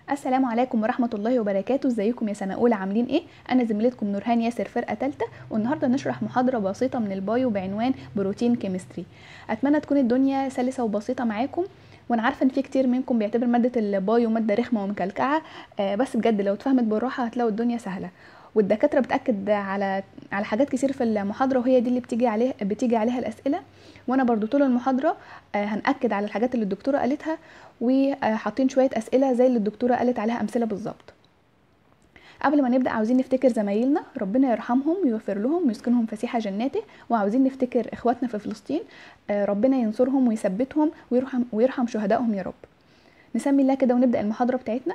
السلام عليكم ورحمة الله وبركاته ازيكم يا سنة أولى عاملين ايه؟ أنا زميلتكم نورهان ياسر فرقة تالتة والنهاردة نشرح محاضرة بسيطة من البايو بعنوان بروتين كيمستري أتمنى تكون الدنيا سلسة وبسيطة معاكم وانا عارفه ان في كتير منكم بيعتبر ماده البايو ماده رخمه ومكلكعه آه بس بجد لو اتفهمت بالراحه هتلاقوا الدنيا سهله والدكاتره بتاكد على على حاجات كتير في المحاضره وهي دي اللي بتيجي عليها بتيجي عليها الاسئله وانا برضو طول المحاضره آه هنأكد على الحاجات اللي الدكتوره قالتها وحاطين شويه اسئله زي اللي الدكتوره قالت عليها امثله بالظبط قبل ما نبدا عاوزين نفتكر زمايلنا ربنا يرحمهم ويغفر لهم ويسكنهم فسيح جناته وعاوزين نفتكر اخواتنا في فلسطين آه ربنا ينصرهم ويثبتهم ويرحم ويرحم شهدائهم يا رب نسمي الله كده ونبدا المحاضره بتاعتنا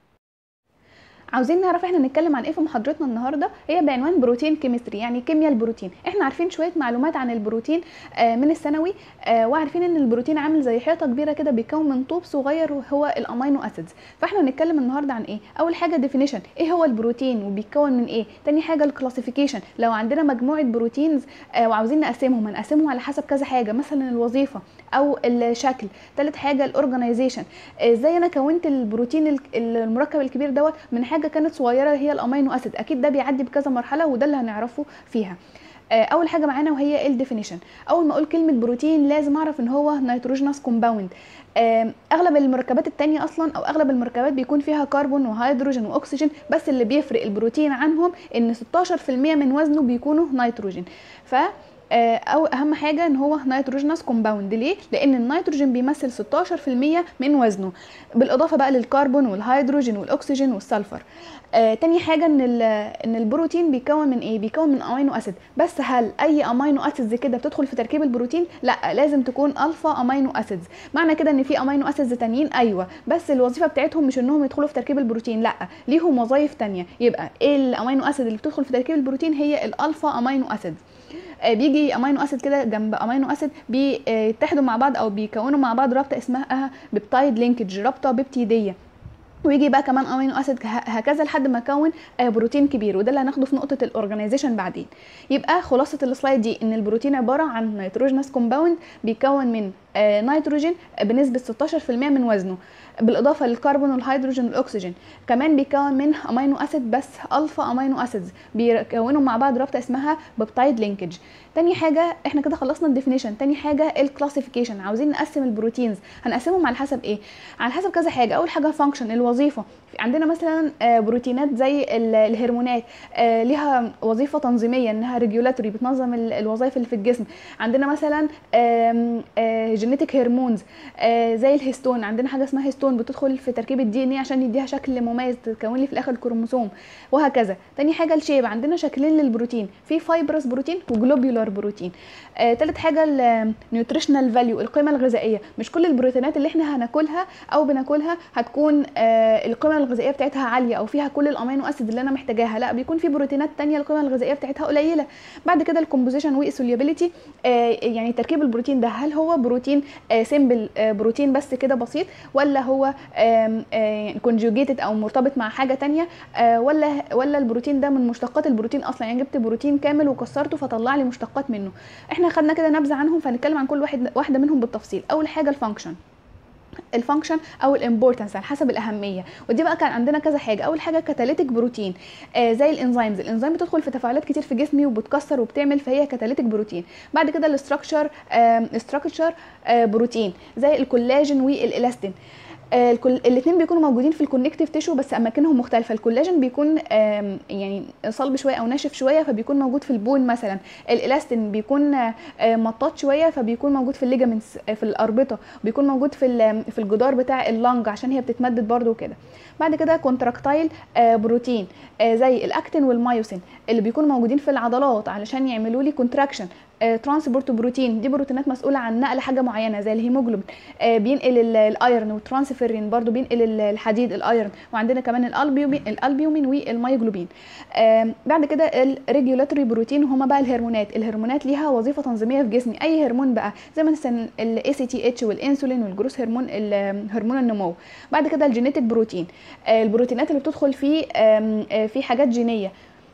عاوزين نعرف احنا نتكلم عن ايه في محاضرتنا النهارده هي بعنوان بروتين كيمستري يعني كيمياء البروتين احنا عارفين شويه معلومات عن البروتين آه من الثانوي آه وعارفين ان البروتين عامل زي حيطه كبيره كده بيتكون من طوب صغير وهو الامينو اسيدز فاحنا هنتكلم النهارده عن ايه اول حاجه ديفينيشن ايه هو البروتين وبيتكون من ايه تاني حاجه الكلاسيفيكيشن لو عندنا مجموعه بروتينز آه وعاوزين نقسمهم هنقسمهم على حسب كذا حاجه مثلا الوظيفه او الشكل تالت حاجه الاورجنايزيشن ازاي انا كونت البروتين المركب الكبير دوت من حاجه كانت صغيره هي الامينو اسيد اكيد ده بيعدي بكذا مرحله وده اللي هنعرفه فيها اول حاجه معانا وهي الديفينيشن اول ما اقول كلمه بروتين لازم اعرف ان هو نيتروجينوس كومباوند اغلب المركبات التانية اصلا او اغلب المركبات بيكون فيها كربون وهيدروجين واكسجين بس اللي بيفرق البروتين عنهم ان 16% من وزنه بيكونوا نيتروجين ف او اهم حاجه ان هو نيتروجينوس كومباوند ليه لان النيتروجين بيمثل 16% من وزنه بالاضافه بقى للكربون والهيدروجين والاكسجين والسلفر آه تاني حاجه ان ان البروتين بيكون من ايه بيكون من امينو اسيد بس هل اي امينو اسيدز كده بتدخل في تركيب البروتين لا لازم تكون الفا امينو اسيدز معنى كده ان في امينو اسيدز تانيين ايوه بس الوظيفه بتاعتهم مش انهم يدخلوا في تركيب البروتين لا ليهم وظايف تانية يبقى ايه الامينو اسيد اللي بتدخل في تركيب البروتين هي الالفا امينو اسيد بيجي امينو اسيد كده جنب امينو اسيد بيتحدوا مع بعض او بيكونوا مع بعض رابطه اسمها بيبتايد لينكج رابطه بيبتيديه ويجي بقى كمان امينو اسيد هكذا لحد ما اكون بروتين كبير وده اللي هناخده في نقطه الاورجنايزيشن بعدين يبقى خلاصه السلايد دي ان البروتين عباره عن نيتروجينوس كومباوند بيكون من نيتروجين بنسبه 16% من وزنه بالاضافه للكربون والهيدروجين والاكسجين كمان بيكون من امينو اسيد بس الفا امينو اسيدز بيكونوا مع بعض رابطه اسمها بيبتايد لينكج تاني حاجه احنا كده خلصنا الديفينيشن تاني حاجه الكلاسيفيكيشن عاوزين نقسم البروتينز هنقسمهم على حسب ايه على حسب كذا حاجه اول حاجه فانكشن الوظيفه عندنا مثلا بروتينات زي الهرمونات ليها وظيفه تنظيميه انها ريجولاتوري بتنظم الوظائف اللي في الجسم عندنا مثلا جينيتك هرمونز زي الهيستون عندنا حاجه اسمها هيستون بتدخل في تركيب الدي ان ايه عشان يديها شكل مميز تكون لي في الاخر الكروموسوم وهكذا تاني حاجه الشيب عندنا شكلين للبروتين في فايبرس بروتين وجلوبيولار بروتين آه تالت حاجه النيوتريشنال فاليو القيمه الغذائيه مش كل البروتينات اللي احنا هناكلها او بناكلها هتكون آه القيمه الغذائيه بتاعتها عاليه او فيها كل الامينو اسيد اللي انا محتاجاها لا بيكون في بروتينات تانية القيمه الغذائيه بتاعتها قليله بعد كده الكومبوزيشن والسوليابيليتي آه يعني تركيب البروتين ده هل هو بروتين آه سيمبل آه بروتين بس كده بسيط ولا هو كونجوجيتد او مرتبط مع حاجه تانية آه ولا ولا البروتين ده من مشتقات البروتين اصلا يعني جبت بروتين كامل وكسرته فطلع لي مشتقات منه احنا خدنا كده نبذه عنهم فهنتكلم عن كل واحد واحده منهم بالتفصيل اول حاجه الفانكشن الفانكشن او الامبورتنس على حسب الاهميه ودي بقى كان عندنا كذا حاجه اول حاجه كاتاليتيك بروتين آه زي الانزيمز الانزيم بتدخل في تفاعلات كتير في جسمي وبتكسر وبتعمل فهي كاتاليتيك بروتين بعد كده الاستراكشر استراكشر آه بروتين زي الكولاجين والالاستين آه الاثنين بيكونوا موجودين في الكونكتيف تيشو بس اماكنهم مختلفه الكولاجين بيكون يعني صلب شويه او ناشف شويه فبيكون موجود في البون مثلا الالاستين بيكون مطاط شويه فبيكون موجود في الليجامنتس في الاربطه بيكون موجود في في الجدار بتاع اللنج عشان هي بتتمدد برده وكده بعد كده كونتراكتايل بروتين زي الاكتين والمايوسين اللي بيكونوا موجودين في العضلات علشان يعملوا لي كونتراكشن ترانسبورت بروتين دي بروتينات مسؤوله عن نقل حاجه معينه زي الهيموجلوبين آه بينقل الايرن والترانسفيرين برضو بينقل الحديد الايرن وعندنا كمان الالبيومين الالبيومين والمايوجلوبين آه بعد كده الريجولاتوري بروتين هما بقى الهرمونات الهرمونات ليها وظيفه تنظيميه في جسمي اي هرمون بقى زي مثلا الاي سي تي اتش والانسولين والجروس هرمون هرمون النمو بعد كده الجينيتك بروتين آه البروتينات اللي بتدخل في في حاجات جينيه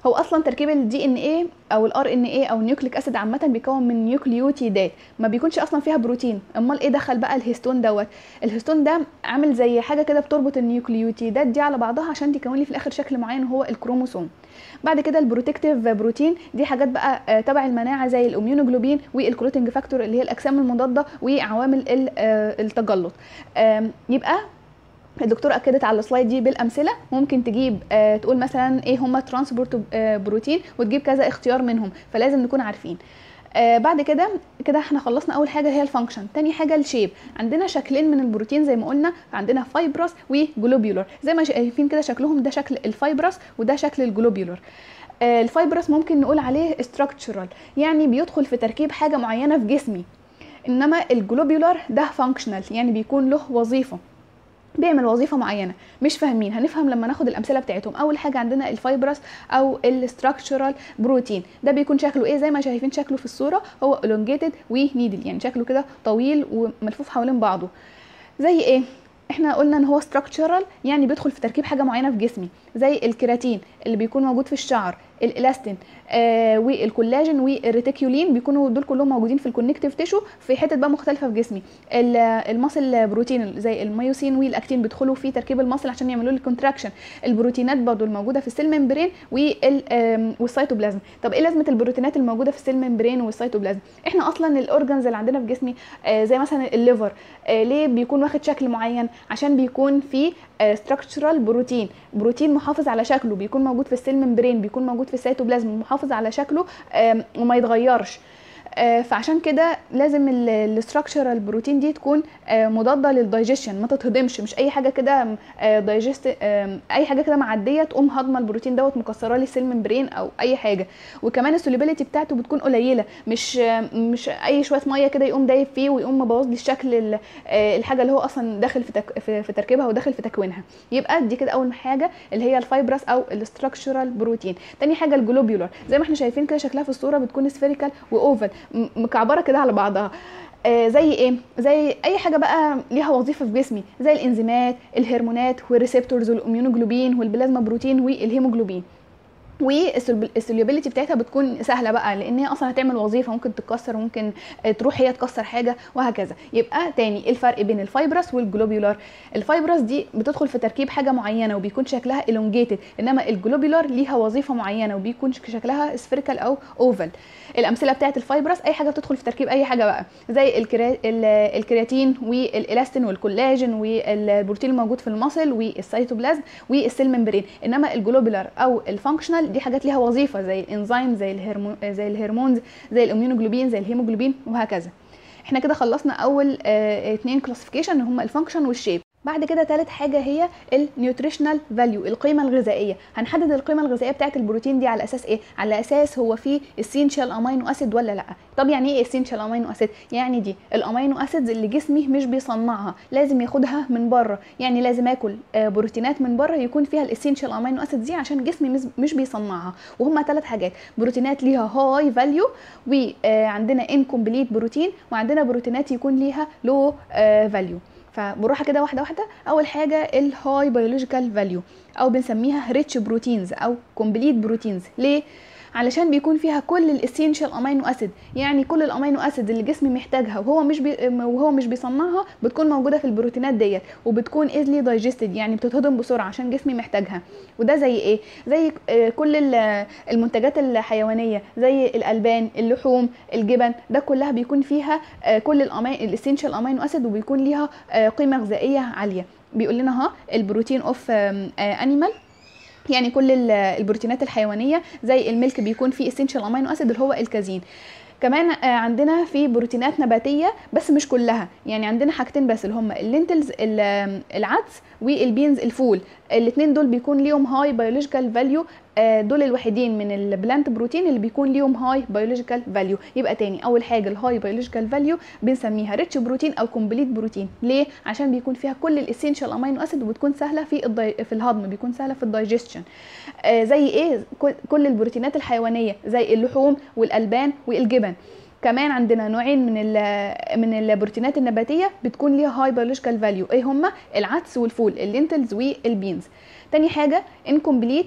هو اصلا تركيب الدي ان ايه او الار ان ايه او النيوكليك اسيد عامه بيكون من نيوكليوتيدات ما بيكونش اصلا فيها بروتين امال ايه دخل بقى الهيستون دوت الهيستون ده عامل زي حاجه كده بتربط النيوكليوتيدات دي على بعضها عشان تكون لي في الاخر شكل معين هو الكروموسوم بعد كده البروتكتيف بروتين دي حاجات بقى آه، تبع المناعه زي الاميونوجلوبين والكلوتنج فاكتور اللي هي الاجسام المضاده وعوامل ال- آه، التجلط آم، يبقى الدكتوره اكدت على السلايد دي بالامثله ممكن تجيب آه تقول مثلا ايه هما ترانسبورت آه بروتين وتجيب كذا اختيار منهم فلازم نكون عارفين آه بعد كده كده احنا خلصنا اول حاجه هي الفانكشن تاني حاجه الشيب عندنا شكلين من البروتين زي ما قلنا عندنا فايبرس وجلوبيولر زي ما شايفين كده شكلهم ده شكل الفايبرس وده شكل الجلوبيولر آه الفايبرس ممكن نقول عليه structural يعني بيدخل في تركيب حاجه معينه في جسمي انما الجلوبيولر ده فانكشنال يعني بيكون له وظيفه بيعمل وظيفه معينه مش فاهمين هنفهم لما ناخد الامثله بتاعتهم اول حاجه عندنا الفايبرس او الستراكشرال بروتين ده بيكون شكله ايه زي ما شايفين شكله في الصوره هو elongated ونيدل يعني شكله كده طويل وملفوف حوالين بعضه زي ايه احنا قلنا ان هو structural يعني بيدخل في تركيب حاجه معينه في جسمي زي الكيراتين اللي بيكون موجود في الشعر الالاستين آه والكولاجين والريتيكيولين بيكونوا دول كلهم موجودين في الكونكتيف تيشو في حتت بقى مختلفه في جسمي ال- المصل بروتين زي الميوسين والاكتين بيدخلوا في تركيب المصل عشان يعملوا لي كونتراكشن البروتينات برضو الموجوده في السيل ممبرين وال- آم، والسيتوبلازم طب ايه لازمه البروتينات الموجوده في السيل ممبرين والسيتوبلازم احنا اصلا الاورجنز اللي عندنا في جسمي آه زي مثلا الليفر آه ليه بيكون واخد شكل معين عشان بيكون فيه ستراكشرال بروتين بروتين محافظ على شكله بيكون موجود في السيل ممبرين بيكون موجود في السيتوبلازم محافظ على شكله آم، وما يتغيرش آه، فعشان كده لازم الاستراكشرال بروتين دي تكون آه، مضاده للدايجيشن ما تتهضمش مش اي حاجه كده دايجست اي حاجه كده معديه تقوم هضمه البروتين دوت مكسره لي السيل ممبرين او اي حاجه وكمان السوليبيليتي بتاعته بتكون قليله مش آه، مش اي شويه ميه كده يقوم دايب فيه ويقوم مبوظ لي الشكل ال- آه، الحاجه اللي هو اصلا داخل في تك في في تركيبها وداخل في تكوينها يبقى دي كده اول حاجه اللي هي الفايبرس او الاستراكشرال بروتين تاني حاجه الجلوبيولار زي ما احنا شايفين كده شكلها في الصوره بتكون سفيريكال واوفل م- مكعبره كده على بعضها آه زي ايه زي اي حاجه بقى ليها وظيفه في جسمي زي الانزيمات الهرمونات والريسبتورز والاميونوجلوبين والبلازما بروتين والهيموجلوبين والسوليبيليتي بتاعتها بتكون سهله بقى لان هي اصلا هتعمل وظيفه ممكن تتكسر وممكن آه، تروح هي تكسر حاجه وهكذا يبقى تاني إيه الفرق بين الفايبرس والجلوبيولار الفايبرس دي بتدخل في تركيب حاجه معينه وبيكون شكلها elongated انما الجلوبيولار ليها وظيفه معينه وبيكون شكلها سفيريكال او اوفال الامثله بتاعت الفايبرس اي حاجه بتدخل في تركيب اي حاجه بقى زي الكرا... ال- الكرياتين والالاستين والكولاجين والبروتين الموجود في المصل والسيتوبلازم والسيل ممبرين انما الجلوبولار او الفانكشنال دي حاجات ليها وظيفه زي الانزيم زي الهرمو... زي الهرمونز زي الاميونوجلوبين زي الهيموجلوبين وهكذا احنا كده خلصنا اول آه اتنين كلاسيفيكيشن هم الفانكشن والشيب بعد كده تالت حاجه هي النيوتريشنال فاليو القيمه الغذائيه هنحدد القيمه الغذائيه بتاعه البروتين دي على اساس ايه على اساس هو فيه اسينشال امينو اسيد ولا لا طب يعني ايه اسينشال امينو اسيد يعني دي الامينو اسيدز اللي جسمي مش بيصنعها لازم ياخدها من بره يعني لازم اكل آه، بروتينات من بره يكون فيها الاسينشال امينو اسيد دي عشان جسمي مش- مش بيصنعها وهما ثلاث حاجات بروتينات ليها هاي فاليو وعندنا انكمبليت بروتين وعندنا بروتينات يكون ليها لو فاليو فبنروحها كده واحده واحده اول حاجه الهاي بيولوجيكال فاليو او بنسميها ريتش بروتينز او كومبليت بروتينز ليه علشان بيكون فيها كل الاسينشال امينو اسيد يعني كل الامينو اسيد اللي جسمي محتاجها وهو مش بي وهو مش بيصنعها بتكون موجوده في البروتينات ديت وبتكون ايزلي دايجستد يعني بتتهضم بسرعه عشان جسمي محتاجها وده زي ايه زي آه، كل ال- المنتجات الحيوانيه زي الالبان اللحوم الجبن ده كلها بيكون فيها آه، كل الاسينشال امينو اسيد وبيكون ليها آه، قيمه غذائيه عاليه بيقول لنا ها البروتين اوف انيمال يعني كل ال- البروتينات الحيوانيه زي الملك بيكون فيه اسينشال امينو اسيد اللي هو الكازين كمان آه، عندنا في بروتينات نباتيه بس مش كلها يعني عندنا حاجتين بس اللي هم اللينتلز ال- آم، العدس والبينز الفول الاثنين دول بيكون ليهم هاي بيولوجيكال فاليو دول الوحيدين من البلانت بروتين اللي بيكون ليهم هاي بيولوجيكال فاليو يبقى تاني اول حاجه الهاي بيولوجيكال فاليو بنسميها ريتش بروتين او كومبليت بروتين ليه عشان بيكون فيها كل الاسينشال امينو اسيد وبتكون سهله في الدي... في الهضم بيكون سهله في الدايجيشن آه زي ايه كل- كل البروتينات الحيوانيه زي اللحوم والالبان والجبن كمان عندنا نوعين من ال- من البروتينات النباتيه بتكون ليها هاي بيولوجيكال فاليو ايه هما العدس والفول اللينتلز والبينز تاني حاجه انكمبليت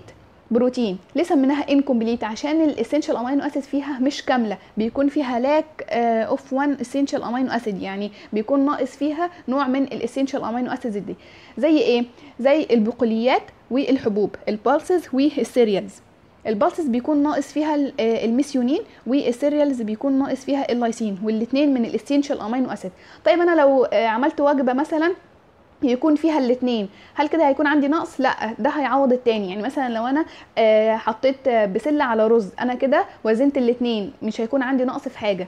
بروتين ليه سميناها انكمبليت عشان الاسينشال امينو اسيد فيها مش كامله بيكون فيها لاك اوف وان اسينشال امينو اسيد يعني بيكون ناقص فيها نوع من الاسينشال امينو اسيد دي زي ايه زي البقوليات والحبوب البالسز والسيريالز البالسز بيكون ناقص فيها ال- آه، الميثيونين والسيريالز بيكون ناقص فيها اللايسين والاثنين من الاسينشال امينو اسيد طيب انا لو آه، عملت وجبه مثلا يكون فيها الاثنين هل كده هيكون عندي نقص لا ده هيعوض التاني يعني مثلا لو انا آه، حطيت آه، بسله على رز انا كده وزنت الاثنين مش هيكون عندي نقص في حاجه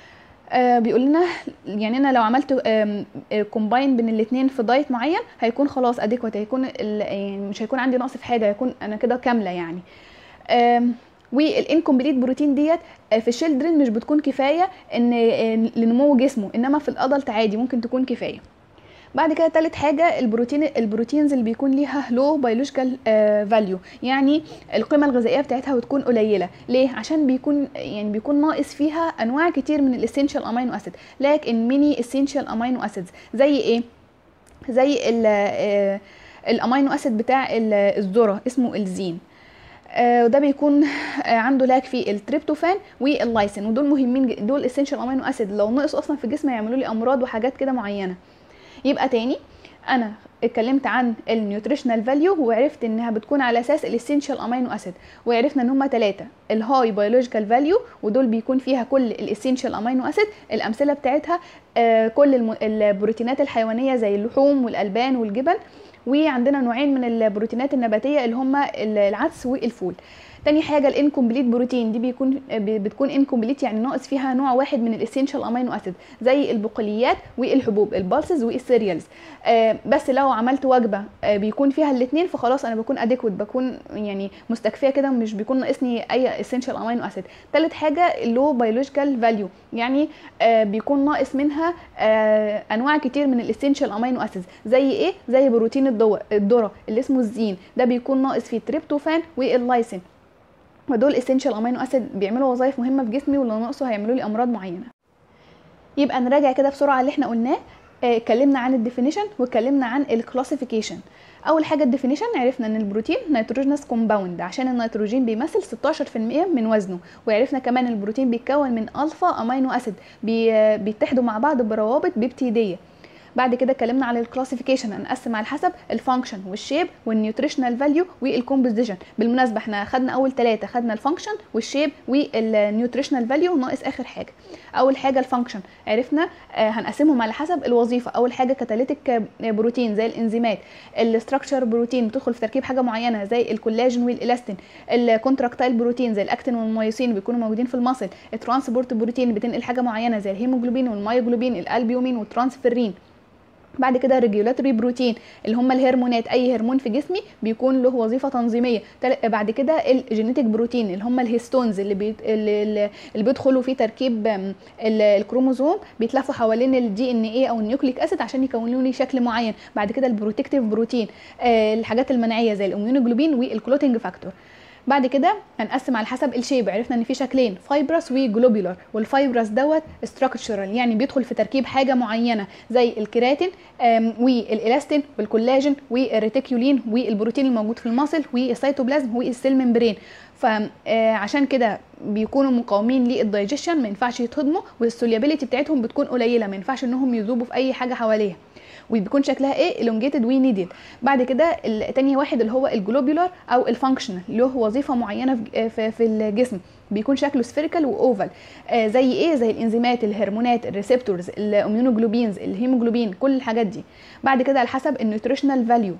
آه بيقول لنا يعني انا لو عملت كومباين بين الاثنين في دايت معين هيكون خلاص اديكوات هيكون ال- يعني مش هيكون عندي نقص في حاجه هيكون انا كده كامله يعني آم، والانكمبليت بروتين ديت آه، في الشيلدرن مش بتكون كفايه ان آه، لنمو جسمه انما في الادلت عادي ممكن تكون كفايه بعد كده تالت حاجة البروتين البروتينز اللي بيكون ليها لو بيولوجيكال فاليو يعني القيمة الغذائية بتاعتها بتكون قليلة ليه عشان بيكون يعني بيكون ناقص فيها انواع كتير من الاسينشال امينو اسيد لكن ميني اسينشال امينو اسيدز زي ايه زي ال آه، الامينو اسيد بتاع ال- الذرة اسمه الزين آه، وده بيكون آه، عنده لاك في التريبتوفان واللايسين ودول مهمين ج- دول اسينشال امينو اسيد لو نقصوا اصلا في الجسم هيعملوا لي امراض وحاجات كده معينه يبقى تاني انا اتكلمت عن النيوتريشنال فاليو وعرفت انها بتكون على اساس الاسينشال امينو اسيد وعرفنا ان هما ثلاثه الهاي بيولوجيكال فاليو ودول بيكون فيها كل الاسينشال امينو اسيد الامثله بتاعتها آه، كل الم- البروتينات الحيوانيه زي اللحوم والالبان والجبن وعندنا نوعين من البروتينات النباتيه اللي هما العدس والفول تاني حاجه الانكمبليت بروتين دي بيكون ب- بتكون انكمبليت يعني ناقص فيها نوع واحد من الاسينشال امينو اسيد زي البقوليات والحبوب البالسز والسيريالز آه بس لو عملت وجبه آه بيكون فيها الاثنين فخلاص انا بكون اديكوت بكون يعني مستكفيه كده مش بيكون ناقصني اي اسينشال امينو اسيد تالت حاجه اللو بيولوجيكال فاليو يعني آه بيكون ناقص منها آه انواع كتير من الاسينشال امينو اسيد زي ايه زي بروتين الدو- الذره اللي اسمه الزين ده بيكون ناقص فيه التريبتوفان واللايسين ودول اسينشال امينو اسيد بيعملوا وظائف مهمه في جسمي ولو نقصوا هيعملوا لي امراض معينه يبقى نراجع كده بسرعه اللي احنا قلناه آه، اتكلمنا عن الديفينيشن واتكلمنا عن الكلاسيفيكيشن اول حاجه الديفينيشن عرفنا ان البروتين نيتروجينس كومباوند عشان النيتروجين بيمثل 16% من وزنه وعرفنا كمان البروتين بيتكون من الفا امينو اسيد بي- بيتحدوا مع بعض بروابط بيبتيديه بعد كده اتكلمنا على الكلاسيفيكيشن هنقسم على حسب الفانكشن والشيب والنيوتريشنال فاليو والكومبوزيشن بالمناسبه احنا خدنا اول ثلاثه خدنا الفانكشن والشيب والنيوتريشنال فاليو ناقص اخر حاجه اول حاجه الفانكشن عرفنا آه، هنقسمهم على حسب الوظيفه اول حاجه كاتاليتيك بروتين زي الانزيمات الاستراكشر بروتين بتدخل في تركيب حاجه معينه زي الكولاجين والالاستين الكونتراكتايل بروتين زي الاكتين والميوسين بيكونوا موجودين في المصل الترانسبورت بروتين بتنقل حاجه معينه زي الهيموجلوبين والمايوجلوبين الالبيومين والترانسفيرين بعد كده الريجولاتوري بروتين اللي هم الهرمونات اي هرمون في جسمي بيكون له وظيفه تنظيميه تل- بعد كده الجينيتك بروتين اللي هم الهيستونز اللي بيت... اللي, اللي بيدخلوا في تركيب آم، ال- الكروموزوم بيتلفوا حوالين الدي ان ايه او النيوكليك اسيد عشان يكونوا لي شكل معين بعد كده البروتكتيف بروتين آه، الحاجات المناعيه زي الاميونوجلوبين والكلوتينج فاكتور بعد كده هنقسم على حسب الشيب عرفنا ان في شكلين فايبرس وجلوبيولار والفايبرس دوت استراكشرال يعني بيدخل في تركيب حاجه معينه زي الكيراتين آم، والالاستين والكولاجين والريتيكيولين والبروتين الموجود في المصل والسيتوبلازم والسيل ممبرين فعشان كده بيكونوا مقاومين للدايجيشن ما ينفعش يتهضموا والسوليابيليتي بتاعتهم بتكون قليله ما ينفعش انهم يذوبوا في اي حاجه حواليها وبيكون شكلها ايه elongated ونيدل بعد كده التاني واحد اللي هو الجلوبيولار او الفانكشنال له وظيفه معينه في- في في الجسم بيكون شكله سفيريكال واوفال آه زي ايه زي الانزيمات الهرمونات الريسبتورز الاميونوجلوبينز الهيموجلوبين كل الحاجات دي بعد كده على حسب النيوتريشنال فاليو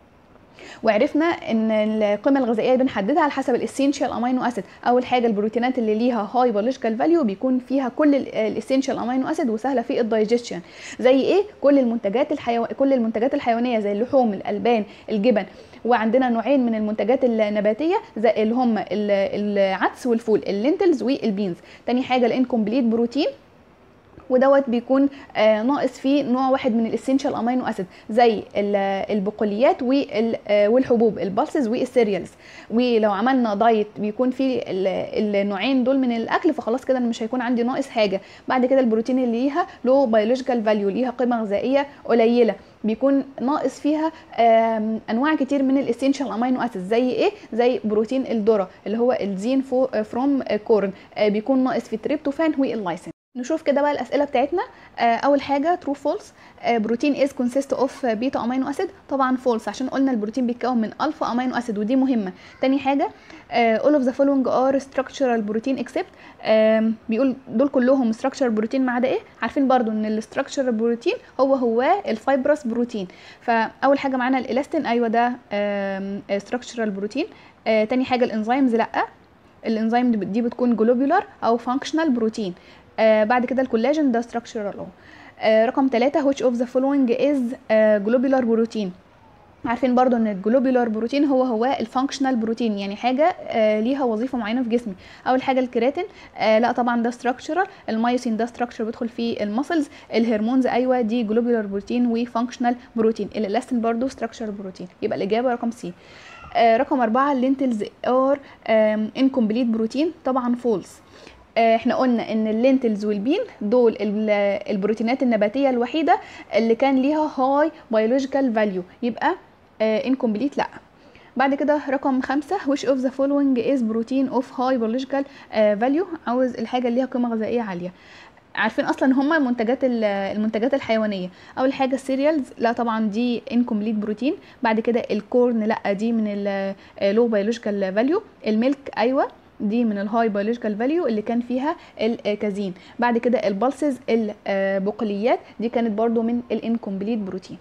وعرفنا ان القيمه الغذائيه بنحددها على حسب الاسينشال امينو اسيد اول حاجه البروتينات اللي ليها هاي بيولوجيكال فاليو بيكون فيها كل الاسينشال امينو اسيد وسهله في الدايجيشن زي ايه كل المنتجات الحيو... كل المنتجات الحيوانيه زي اللحوم الالبان الجبن وعندنا نوعين من المنتجات النباتيه زي اللي هم ال- العدس والفول اللينتلز والبينز تاني حاجه الانكمبليت بروتين ودوت بيكون آه ناقص فيه نوع واحد من الاسينشال امينو اسيد زي ال- البقوليات وال- آه، والحبوب البالسز والسيريالز ولو عملنا دايت بيكون فيه ال- النوعين دول من الاكل فخلاص كده أنا مش هيكون عندي ناقص حاجه بعد كده البروتين اللي ليها له بيولوجيكال فاليو ليها قيمه غذائيه قليله بيكون ناقص فيها انواع كتير من الاسينشال امينو اسيد زي ايه زي بروتين الذره اللي هو الزين فروم كورن بيكون ناقص في التريبتوفان واللايسين نشوف كده بقى الاسئله بتاعتنا اول حاجه ترو فولس بروتين از كونسيست اوف بيتا امينو اسيد طبعا فولس عشان قلنا البروتين بيتكون من الفا امينو اسيد ودي مهمه تاني حاجه all of the following are structural protein except بيقول دول كلهم structural بروتين ما عدا ايه عارفين برضو ان الستراكشر بروتين هو هو الفايبرس بروتين فاول حاجه معانا الالاستين ايوه ده structural بروتين تاني حاجه الانزيمز لا الانزيم دي بتكون جلوبولار او فانكشنال بروتين آه بعد كده الكولاجين ده structural اهو آه رقم ثلاثة which of the following is آه globular protein عارفين برضو ان الجلوبولار بروتين هو هو الفانكشنال بروتين يعني حاجه آه ليها وظيفه معينه في جسمي اول حاجه الكرياتين آه لا طبعا ده ستراكشرال المايوسين ده ستراكشر بيدخل في المسلز الهرمونز ايوه دي جلوبولار بروتين وفانكشنال بروتين الالاستين برضو ستراكشر بروتين يبقى الاجابه رقم سي آه رقم أربعة اللينتلز ار انكمبليت بروتين طبعا فولس احنا قلنا ان اللينتلز والبين دول البروتينات النباتيه الوحيده اللي كان ليها هاي بيولوجيكال فاليو يبقى انكمبليت لا بعد كده رقم خمسة which of the following is protein of high biological value عاوز الحاجة اللي ليها قيمة غذائية عالية عارفين اصلا هما المنتجات المنتجات الحيوانيه اول حاجه السيريالز لا طبعا دي انكمبليت بروتين بعد كده الكورن لا دي من اللو بيولوجيكال فاليو الميلك ايوه دي من الهاي بيولوجيكال فاليو اللي كان فيها الكازين بعد كده البلسز البقوليات دي كانت برضو من الانكمبليت بروتين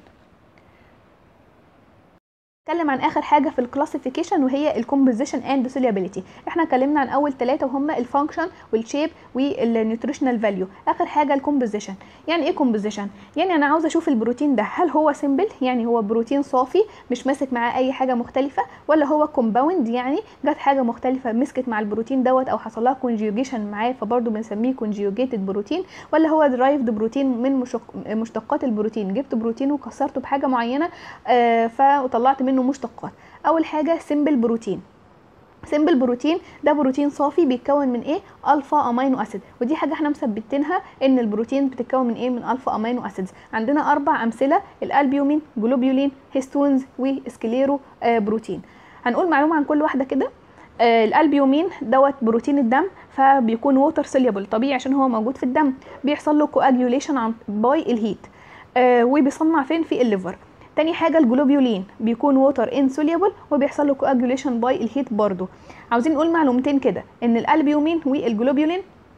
نتكلم عن اخر حاجه في الكلاسيفيكيشن وهي الكومبوزيشن اند سوليابيليتي احنا اتكلمنا عن اول ثلاثه وهم الفانكشن والشيب والنيوتريشنال فاليو اخر حاجه الكومبوزيشن يعني ايه كومبوزيشن يعني انا عاوزه اشوف البروتين ده هل هو سيمبل يعني هو بروتين صافي مش ماسك معاه اي حاجه مختلفه ولا هو كومباوند يعني جت حاجه مختلفه مسكت مع البروتين دوت او حصل لها كونجيوجيشن معاه فبرضه بنسميه كونجيوجيتد بروتين ولا هو درايفد بروتين من مشتقات البروتين جبت بروتين وكسرته بحاجه معينه آه فطلعت منه مشتقات اول حاجه سيمبل بروتين سيمبل بروتين ده بروتين صافي بيتكون من ايه الفا امينو اسيد ودي حاجه احنا مثبتينها ان البروتين بتتكون من ايه من الفا امينو اسيدز عندنا اربع امثله الالبيومين جلوبيولين هيستونز وسكليرو آه بروتين هنقول معلومه عن كل واحده كده آه الالبيومين دوت بروتين الدم فبيكون ووتر سوليبل طبيعي عشان هو موجود في الدم بيحصل له كواجيوليشن عن باي الهيت آه وبيصنع فين في الليفر تاني حاجه الجلوبيولين بيكون ووتر انسوليبل وبيحصل له كواجوليشن باي الهيت برضو عاوزين نقول معلومتين كده ان الالبيومين والجلوبيولين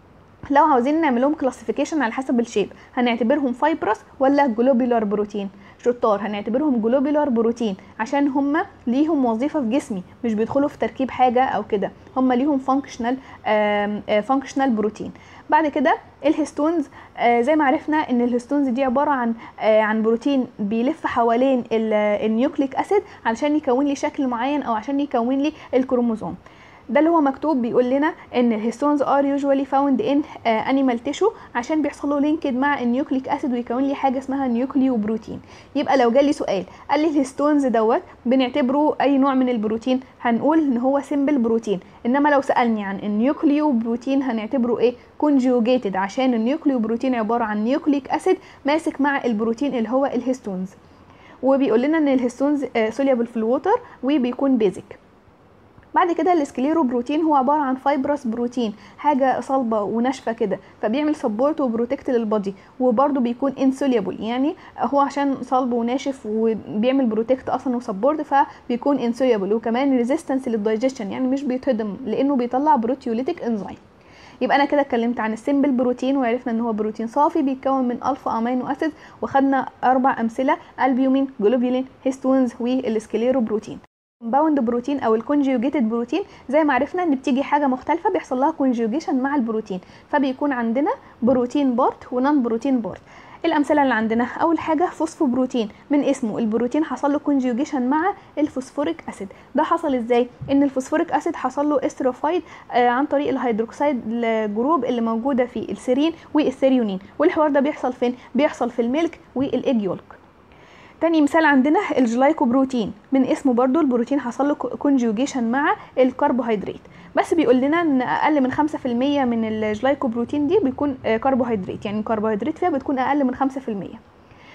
لو عاوزين نعملهم كلاسيفيكيشن على حسب الشيب هنعتبرهم فايبرس ولا جلوبيولار بروتين شطار هنعتبرهم جلوبيولار بروتين عشان هم ليهم وظيفه في جسمي مش بيدخلوا في تركيب حاجه او كده هم ليهم فانكشنال فانكشنال بروتين بعد كده الهيستونز آه زي ما عرفنا ان الهيستونز دي عباره عن آه عن بروتين بيلف حوالين النيوكليك اسيد علشان يكون لي شكل معين او عشان يكون لي الكروموزوم ده اللي هو مكتوب بيقول لنا ان الهيستونز ار يوجوالي فاوند ان انيمال تيشو عشان بيحصل له لينكد مع النيوكليك اسيد ويكون لي حاجه اسمها نيوكليو بروتين يبقى لو جالي سؤال قال لي الهيستونز دوت بنعتبره اي نوع من البروتين هنقول ان هو سيمبل بروتين انما لو سالني عن النيوكليو بروتين هنعتبره ايه كونجوجيتد عشان النيوكليو بروتين عباره عن نيوكليك اسيد ماسك مع البروتين اللي هو الهيستونز وبيقول لنا ان الهيستونز سوليبل في الووتر وبيكون بيزك بعد كده السكليرو بروتين هو عباره عن فايبرس بروتين حاجه صلبه وناشفه كده فبيعمل سبورت وبروتكت للبادي وبرده بيكون انسوليبل يعني هو عشان صلب وناشف وبيعمل بروتكت اصلا وسبورت فبيكون انسوليبل وكمان ريزيستنس للدايجيشن يعني مش بيتهضم لانه بيطلع بروتيوليتيك انزيم يبقى انا كده اتكلمت عن السيمبل بروتين وعرفنا ان هو بروتين صافي بيتكون من الفا امينو اسيد وخدنا اربع امثله البيومين جلوبيولين هيستونز والسكليرو بروتين كومباوند بروتين او الكونجيوجيتد بروتين زي ما عرفنا ان بتيجي حاجه مختلفه بيحصل لها كونجيوجيشن مع البروتين فبيكون عندنا بروتين بارت ونون بروتين بارت الامثله اللي عندنا اول حاجه فوسفوبروتين من اسمه البروتين حصل له كونجيوجيشن مع الفوسفوريك اسيد ده حصل ازاي ان الفوسفوريك اسيد حصل له استروفايد آه عن طريق الهيدروكسيد الجروب اللي موجوده في السيرين والثيريونين والحوار ده بيحصل فين بيحصل في الميلك والايج يولك تاني مثال عندنا الجلايكوبروتين من اسمه برضو البروتين حصل له كونجوجيشن مع الكربوهيدرات بس بيقول لنا ان اقل من 5% من الجلايكوبروتين دي بيكون كربوهيدرات يعني الكربوهيدرات فيها بتكون اقل من 5%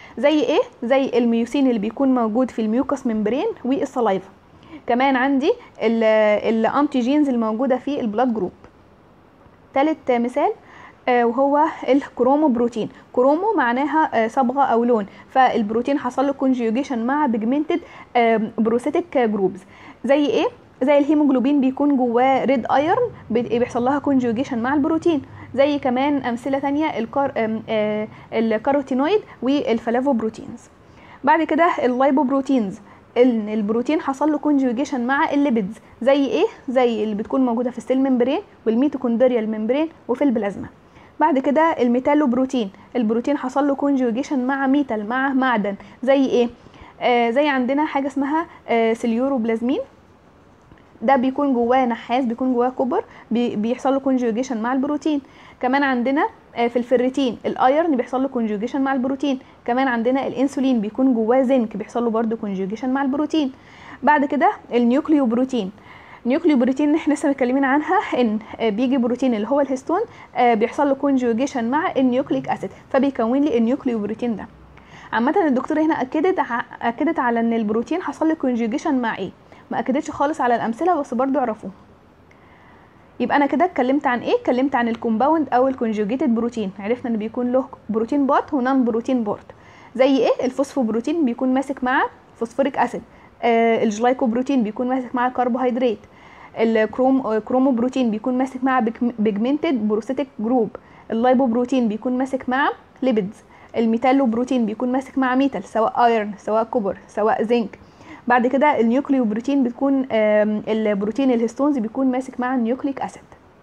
زي ايه زي الميوسين اللي بيكون موجود في الميوكس ممبرين والسلايفا كمان عندي الانتيجينز الموجوده في البلاد جروب تالت مثال آه، وهو الكرومو بروتين كرومو معناها آه، صبغه او لون فالبروتين حصل له كونجيوجيشن مع بيجمنتد بروسيتك جروبز زي ايه زي الهيموجلوبين بيكون جواه ريد ايرون بيحصل لها كونجوجيشن مع البروتين زي كمان امثله تانية الكار آم، آه، الكاروتينويد والفلافوبروتينز بعد كده اللايبوبروتينز ال- البروتين حصل له كونجوجيشن مع الليبيدز زي ايه زي اللي بتكون موجوده في السيل ممبرين والميتوكوندريال ممبرين وفي البلازما بعد كده الميتالوبروتين البروتين حصل له كونجوجيشن مع ميتال مع معدن زي ايه آه زي عندنا حاجه اسمها آه سيليوروبلازمين ده بيكون جواه نحاس بيكون جواه كوبر بي بيحصل له كونجوجيشن مع البروتين كمان عندنا آه، في الفريتين الايرن بيحصل له كونجوجيشن مع البروتين كمان عندنا الانسولين بيكون جواه زنك بيحصل له برده كونجوجيشن مع البروتين بعد كده النيوكليو بروتين نيوكليو بروتين احنا لسه متكلمين عنها ان آه، بيجي بروتين اللي هو الهستون آه، بيحصل له كونجوجيشن مع النيوكليك اسيد فبيكون لي النيوكليو بروتين ده عامه الدكتوره هنا اكدت ع- اكدت على ان البروتين حصل له كونجوجيشن مع ايه ما اكدتش خالص على الامثله بس برضو اعرفوه يبقى انا كده اتكلمت عن ايه اتكلمت عن الكومباوند او الكونجوجيتد بروتين عرفنا ان بيكون له بروتين بارت ونون بروتين بارت زي ايه الفوسفوبروتين بيكون ماسك مع فوسفوريك اسيد آه الجلايكوبروتين بيكون ماسك مع الكربوهيدرات الكروم آه، كروموبروتين بيكون ماسك مع بيجمنتد بروسيتك جروب اللايبوبروتين بيكون ماسك مع ليبيدز الميتالوبروتين بيكون ماسك مع ميتال سواء ايرن سواء كوبر سواء زنك بعد كده النيوكليو بروتين بتكون آم، البروتين الهستونز بيكون ماسك مع النيوكليك اسيد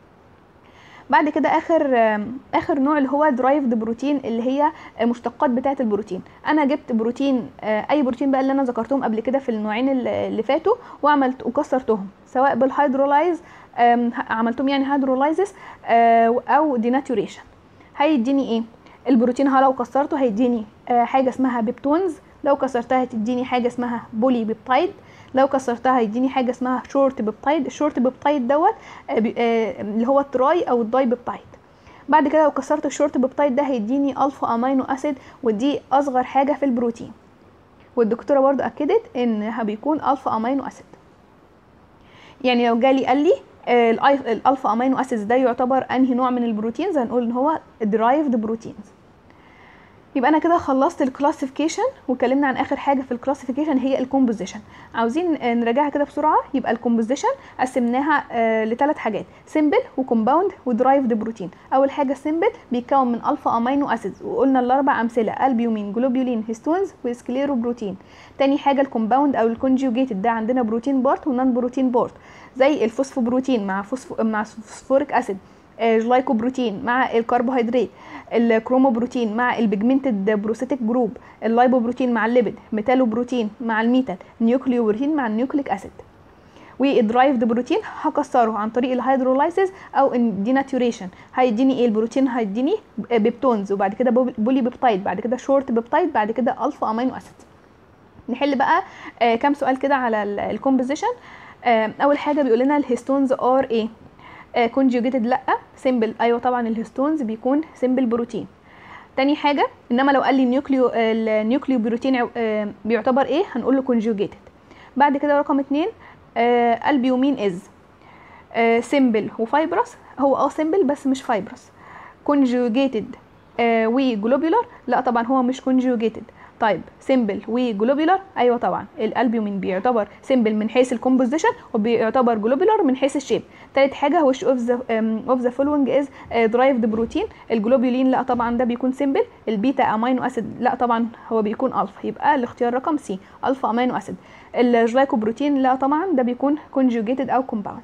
بعد كده اخر آم، اخر نوع اللي هو درايفد بروتين اللي هي مشتقات بتاعه البروتين انا جبت بروتين آه، اي بروتين بقى اللي انا ذكرتهم قبل كده في النوعين اللي اللي فاتوا وعملت وكسرتهم سواء بالهيدرولايز آم، عملتهم يعني هيدرولايزس او ديناتوريشن هيديني ايه البروتين ها لو كسرته هيديني آه، حاجه اسمها بيبتونز لو كسرتها هتديني حاجه اسمها بولي بيبتايد لو كسرتها هيديني حاجه اسمها شورت بيبتايد الشورت بيبتايد دوت آه، بي- آه، اللي هو التراي او الداي بيبتايد بعد كده لو كسرت الشورت بيبتايد ده هيديني الفا امينو اسيد ودي اصغر حاجه في البروتين والدكتوره برضو اكدت انها بيكون الفا امينو اسيد يعني لو جالي قال لي آه، الأي- الالفا امينو اسيدز ده يعتبر انهي نوع من البروتينز هنقول ان هو درايفد بروتينز يبقى انا كده خلصت الكلاسيفيكيشن واتكلمنا عن اخر حاجه في الكلاسيفيكيشن هي الكومبوزيشن عاوزين آه، نراجعها كده بسرعه يبقى الكومبوزيشن قسمناها لثلاث حاجات سيمبل وكومباوند ودرايفد بروتين اول حاجه السيمبل بيتكون من الفا امينو اسيدز وقلنا الاربع امثله البيومين جلوبيولين هيستونز وسكليروبروتين تاني حاجه الكومباوند او الكونجوجيتد ده عندنا بروتين بارت ونون بروتين بارت زي الفوسفوبروتين مع فوسفو مع فوسفوريك اسيد آه، جلايكوبروتين مع الكربوهيدرات الكروموبروتين مع البيجمنتد بروسيتك جروب اللايبوبروتين مع الليبيد ميتالوبروتين مع الميتال نيوكليوبروتين مع النيوكليك اسيد والدرايفد بروتين هكسره عن طريق الهيدرولايسيس او الديناتوريشن هيديني ايه البروتين هيديني بيبتونز وبعد كده بولي بيبتايد بعد كده شورت بيبتايد بعد كده الفا امينو اسيد نحل بقى آه كام سؤال كده على الكومبوزيشن آه اول حاجه بيقول لنا الهيستونز ار ايه كونجوجيتد لا سيمبل ايوه طبعا الهيستونز بيكون سيمبل بروتين تاني حاجه انما لو قال لي النيوكليو النيوكليو بروتين عو- آه، بيعتبر ايه هنقول له كونجوجيتد بعد كده رقم اتنين آه البيومين از سيمبل وفايبرس هو اه سيمبل بس مش فايبرس كونجوجيتد وجلوبيولار لا طبعا هو مش كونجوجيتد طيب سيمبل وجلوبيولار ايوه طبعا الالبيومين بيعتبر سيمبل من حيث الكومبوزيشن وبيعتبر جلوبيولار من حيث الشيب تالت حاجه هو اوف ذا اوف ذا فولوينج از درايفد بروتين الجلوبيولين لا طبعا ده بيكون سيمبل البيتا امينو اسيد لا طبعا هو بيكون الفا يبقى الاختيار رقم سي الفا امينو اسيد الجلايكوبروتين لا طبعا ده بيكون كونجوجيتد او كومباوند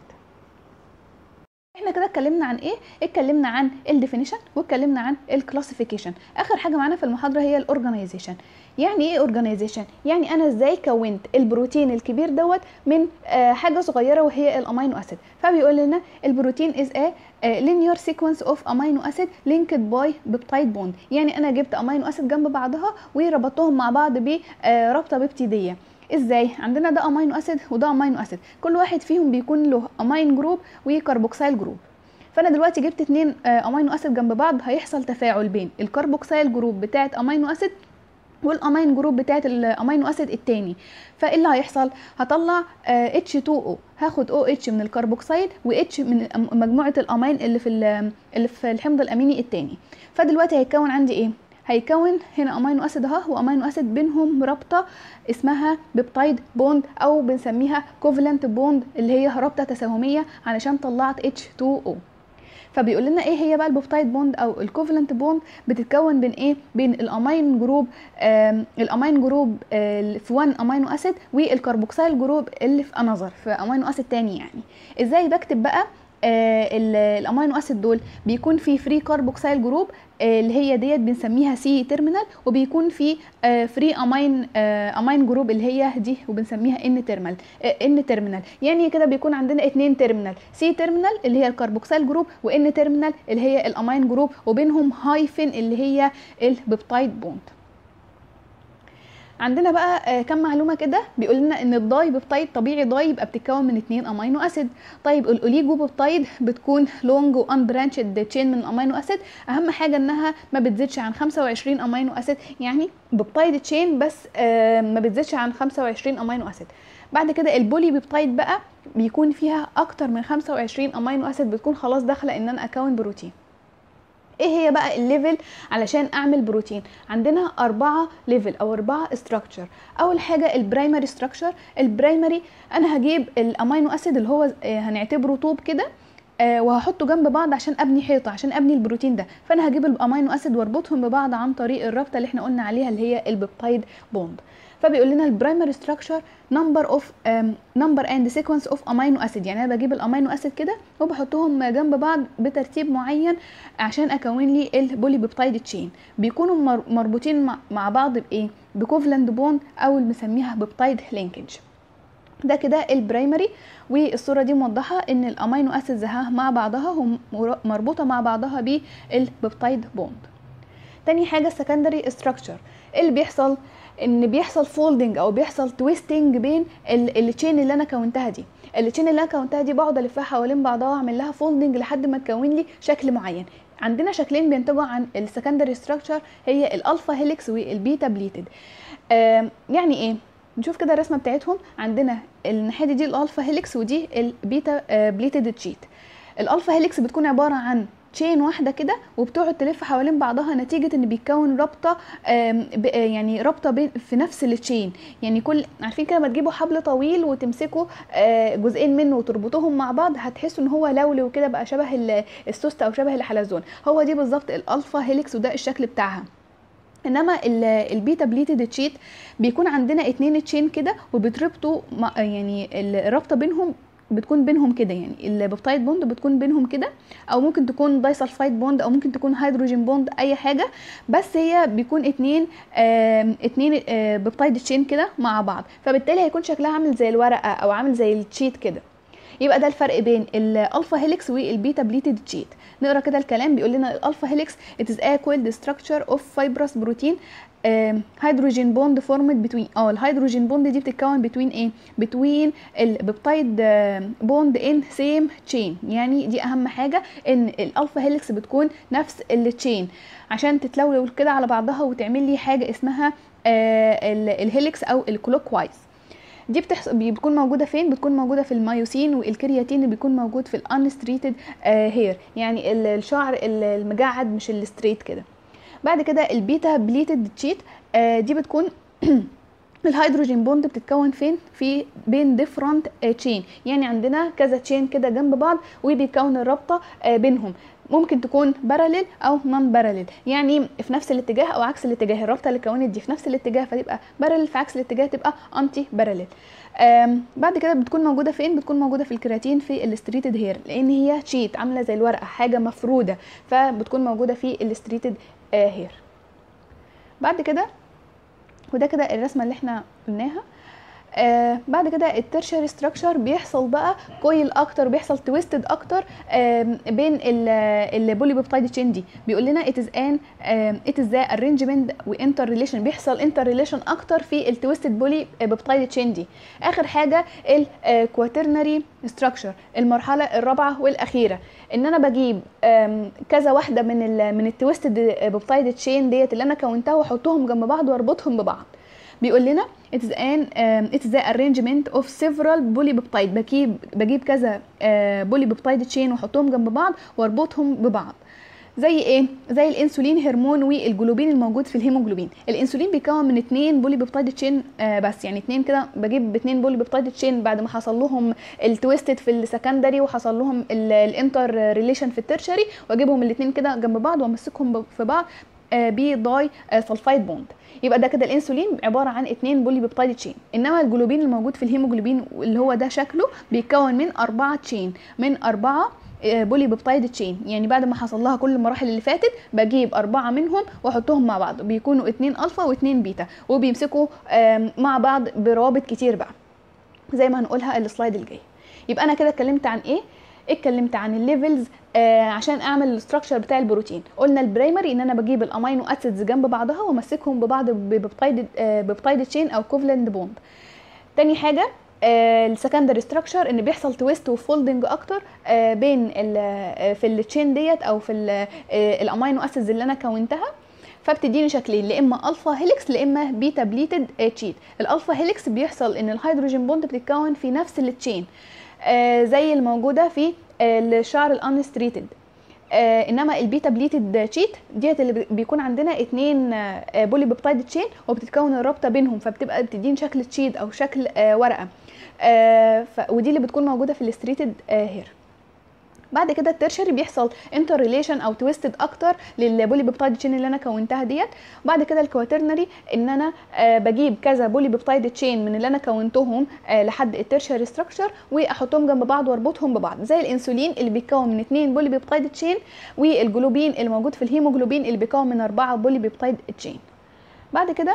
احنا كده اتكلمنا عن ايه اتكلمنا عن الديفينيشن واتكلمنا عن الكلاسيفيكيشن اخر حاجه معانا في المحاضره هي الاورجانيزيشن يعني ايه اورجانيزيشن يعني انا ازاي كونت البروتين الكبير دوت من آه حاجه صغيره وهي الامينو اسيد فبيقول لنا البروتين از ا linear sequence of amino acid linked by peptide bond يعني انا جبت امينو اسيد جنب بعضها وربطتهم مع بعض برابطه بيبتيديه ازاي عندنا ده امينو اسيد وده امينو اسيد كل واحد فيهم بيكون له امين جروب وكربوكسيل جروب فانا دلوقتي جبت اتنين آه، امينو اسيد جنب بعض هيحصل تفاعل بين الكربوكسيل جروب بتاعه امينو اسيد والامين جروب بتاعت الامينو اسيد التاني فايه اللي هيحصل هطلع اتش 2 او هاخد او اتش من الكربوكسيد واتش من مجموعه الامين اللي في اللي في الحمض الاميني التاني فدلوقتي هيتكون عندي ايه هيكون هنا امينو اسيد اهو وامينو اسيد بينهم رابطه اسمها بيبتايد بوند او بنسميها كوفلنت بوند اللي هي رابطه تساهميه علشان طلعت اتش 2 او فبيقول لنا ايه هي بقى البوبتايد بوند او الكوفلنت بوند بتتكون بين ايه بين الامين جروب الامين جروب في 1 امينو اسيد والكربوكسيل جروب اللي في انذر في امينو اسيد تاني يعني ازاي بكتب بقى آه الامينو اسيد دول بيكون في فري كاربوكسيل جروب آه اللي هي ديت بنسميها سي تيرمينال وبيكون في آه فري امين امين جروب اللي هي دي وبنسميها ان تيرمينال ان تيرمينال يعني كده بيكون عندنا اتنين تيرمينال سي تيرمينال اللي هي الكربوكسيل جروب وان تيرمينال اللي هي الامين جروب وبينهم هايفن اللي هي البيبتايد بوند عندنا بقى كم معلومه كده بيقول لنا ان الداي بيبتايد طبيعي داي يبقى بتتكون من اتنين امينو اسيد طيب الاوليجو بيبتايد بتكون لونج وان برانشد تشين من الامينو اسيد اهم حاجه انها ما بتزيدش عن 25 امينو اسيد يعني بيبتايد تشين بس ما بتزيدش عن 25 امينو اسيد بعد كده البولي بيبتايد بقى بيكون فيها اكتر من 25 امينو اسيد بتكون خلاص داخله ان انا اكون بروتين ايه هي بقى الليفل علشان اعمل بروتين عندنا اربعة ليفل او اربعة استراكشر اول حاجة البرايمري استراكشر البرايمري انا هجيب الامينو اسيد اللي هو هنعتبره طوب كده آه وهحطه جنب بعض عشان ابني حيطه عشان ابني البروتين ده فانا هجيب الامينو اسيد واربطهم ببعض عن طريق الرابطه اللي احنا قلنا عليها اللي هي البيبتايد بوند فبيقول لنا البرايمري ستراكشر نمبر اوف نمبر اند سيكونس اوف امينو اسيد يعني انا بجيب الامينو اسيد كده وبحطهم جنب بعض بترتيب معين عشان اكون لي البولي بيبتايد تشين بيكونوا مربوطين مع بعض بايه بكوفلاند بوند او اللي بنسميها بيبتايد لينكج ده كده البرايمري والصورة دي موضحة ان الامينو اسيدز مع بعضها مربوطة مع بعضها بالبيبتايد بوند تاني حاجة السكندري ستراكشر اللي بيحصل ان بيحصل فولدنج او بيحصل تويستنج بين التشين اللي انا كونتها دي التشين اللي انا كونتها دي بقعد الفها حوالين بعضها واعمل لها فولدنج لحد ما تكون لي شكل معين عندنا شكلين بينتجوا عن السكندري ستراكشر هي الالفا هيليكس والبيتا بليتد آه يعني ايه نشوف كده الرسمه بتاعتهم عندنا الناحيه دي, دي الالفا هيليكس ودي البيتا آه بليتد تشيت الالفا هيليكس بتكون عباره عن تشين واحده كده وبتقعد تلف حوالين بعضها نتيجه ان بيتكون رابطه يعني رابطه في نفس التشين يعني كل عارفين كده ما تجيبوا حبل طويل وتمسكوا جزئين منه وتربطوهم مع بعض هتحسوا ان هو لولو كده بقى شبه السوست او شبه الحلزون هو دي بالظبط الالفا هيليكس وده الشكل بتاعها انما البيتا بليتد تشيت بيكون عندنا اتنين تشين كده وبتربطوا يعني الرابطه بينهم بتكون بينهم كده يعني البيبتايد بوند بتكون بينهم كده او ممكن تكون دايسلفايد بوند او ممكن تكون هيدروجين بوند اي حاجه بس هي بيكون اتنين آه اتنين آه بيبتايد تشين كده مع بعض فبالتالي هيكون شكلها عامل زي الورقه او عامل زي التشيت كده يبقى ده الفرق بين الالفا هيليكس والبيتا بليتد تشيت نقرا كده الكلام بيقول لنا الالفا هيليكس it is equal the structure of fibrous protein هيدروجين بوند فورمد بتوين اه الهيدروجين بوند دي بتتكون بتوين ايه بتوين البيبتايد بوند ان سيم تشين يعني دي اهم حاجه ان الالفا هيليكس بتكون نفس التشين عشان تتلولو كده على بعضها وتعمل لي حاجه اسمها آه الهيليكس او الكلوك وايز دي بتحصل بتكون موجوده فين بتكون موجوده في الميوسين والكرياتين اللي بيكون موجود في الانستريتد هير يعني الشعر المجعد مش الستريت كده بعد كده البيتا بليتد تشيت آه دي بتكون الهيدروجين بوند بتتكون فين في بين ديفرنت تشين يعني عندنا كذا تشين كده جنب بعض وبيتكون الرابطه آه بينهم ممكن تكون باراليل او نون باراليل يعني في نفس الاتجاه او عكس الاتجاه الرابطه اللي كونت دي في نفس الاتجاه فتبقى باراليل في عكس الاتجاه تبقى انتي باراليل بعد كده بتكون موجوده فين بتكون موجوده في الكرياتين في الاستريتد هير لان هي شيت عامله زي الورقه حاجه مفروده فبتكون موجوده في الاستريتد هير بعد كده وده كده الرسمه اللي احنا قلناها آه بعد كده الترشري ستراكشر بيحصل بقى كويل اكتر بيحصل تويستد اكتر آه بين البولي بيبتايد تشين دي بيقول لنا it is an it is the arrangement وانتر ريليشن بيحصل انتر ريليشن اكتر في التويستد بولي بيبتايد تشين دي اخر حاجه الكواترنري ستراكشر المرحله الرابعه والاخيره ان انا بجيب كذا واحده من ال من التويستد بيبتايد تشين ديت اللي انا كونتها واحطهم جنب بعض واربطهم ببعض بيقول لنا it is an um, it is the arrangement of several polypeptide بجيب بجيب كذا بولي بيبتايد تشين واحطهم جنب بعض واربطهم ببعض زي ايه زي الانسولين هرمون والجلوبين الموجود في الهيموجلوبين الانسولين بيكون من اتنين بولي بيبتايد تشين آه بس يعني اتنين كده بجيب اتنين بولي بيبتايد تشين بعد ما حصل لهم التويستد في السكندري وحصل لهم الانتر ريليشن في الترشري واجيبهم الاتنين كده جنب بعض وامسكهم في بعض آه بداي آه سلفايد بوند يبقى ده كده الانسولين عباره عن اتنين بولي بيبتايد تشين انما الجلوبين الموجود في الهيموجلوبين اللي هو ده شكله بيتكون من اربعه تشين من اربعه بولي بيبتايد تشين يعني بعد ما حصل لها كل المراحل اللي فاتت بجيب اربعه منهم واحطهم مع بعض بيكونوا اتنين الفا واتنين بيتا وبيمسكوا مع بعض بروابط كتير بقى زي ما هنقولها السلايد الجاي يبقى انا كده اتكلمت عن ايه اتكلمت عن الليفلز آه عشان اعمل الاستراكشر بتاع البروتين قلنا البرايمري ان انا بجيب الامينو اسيدز جنب بعضها وامسكهم ببعض ببيبتايد آه بيبتايد تشين او كوفلنت بوند تاني حاجه آه السكندري ستراكشر ان بيحصل تويست وفولدنج اكتر آه بين في التشين ديت او في آه الامينو اسيدز اللي انا كونتها فبتديني شكلين لا اما الفا هيليكس لا اما بيتا بليتد تشيت الالفا هيليكس بيحصل ان الهيدروجين بوند بتتكون في نفس التشين آه زي الموجوده في آه الشعر الانستريتد آه انما البيتا بليتد تشيت ديت اللي بيكون عندنا اتنين آه بولي بيبتايد تشين وبتتكون الرابطه بينهم فبتبقى بتديني شكل تشيت او شكل آه ورقه آه ودي اللي بتكون موجوده في الستريتد آه هير بعد كده الترشري بيحصل انتر ريليشن او تويستد اكتر للبولي بيبتايد تشين اللي انا كونتها ديت بعد كده الكواترنري ان انا آه بجيب كذا بولي بيبتايد تشين من اللي انا كونتهم آه لحد الترشري ستراكشر واحطهم جنب بعض واربطهم ببعض زي الانسولين اللي بيتكون من اثنين بولي بيبتايد تشين والجلوبين الموجود في الهيموجلوبين اللي بيتكون من اربعه بولي بيبتايد تشين بعد كده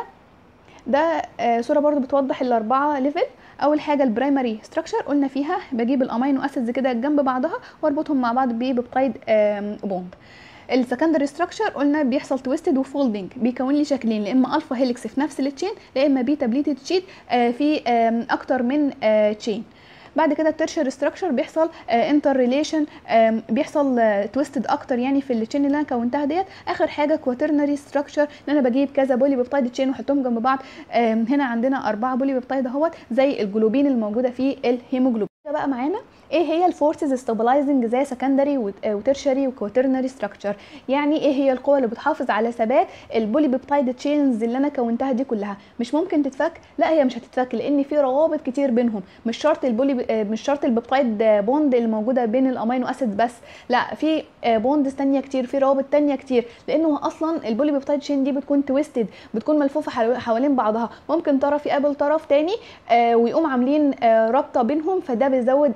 ده آه صوره برضو بتوضح الاربعه ليفل اول حاجه البرايمري ستراكشر قلنا فيها بجيب الامينو اسيدز كده جنب بعضها واربطهم مع بعض ببيبتايد بوند السكندري ستراكشر قلنا بيحصل تويستد وفولدنج بيكون لي شكلين لا اما الفا هيليكس في نفس التشين لا اما بيتا بليتد شيت في اكتر من تشين بعد كده الترشر ستراكشر بيحصل انتر ريليشن بيحصل تويستد اكتر يعني في التشين اللي انا كونتها ديت اخر حاجه كواترنري ستراكشر ان انا بجيب كذا بولي بيبتايد تشين واحطهم جنب بعض هنا عندنا اربعه بولي بيبتايد اهوت زي الجلوبين الموجوده في الهيموجلوبين بقى معانا ايه هي الفورسز ستابلايزنج زي سكندري وترشري وكواترنري ستراكشر يعني ايه هي القوه اللي بتحافظ على ثبات البولي بيبتايد تشينز اللي انا كونتها دي كلها مش ممكن تتفك لا هي مش هتتفك لان في روابط كتير بينهم مش شرط البولي مش شرط البيبتايد بوند اللي موجوده بين الامينو اسيد بس لا في بوندز ثانيه كتير في روابط ثانيه كتير لانه اصلا البولي بيبتايد تشين دي بتكون تويستد بتكون ملفوفه حوالين بعضها ممكن طرف يقابل طرف تاني ويقوم عاملين رابطه بينهم فده بيزود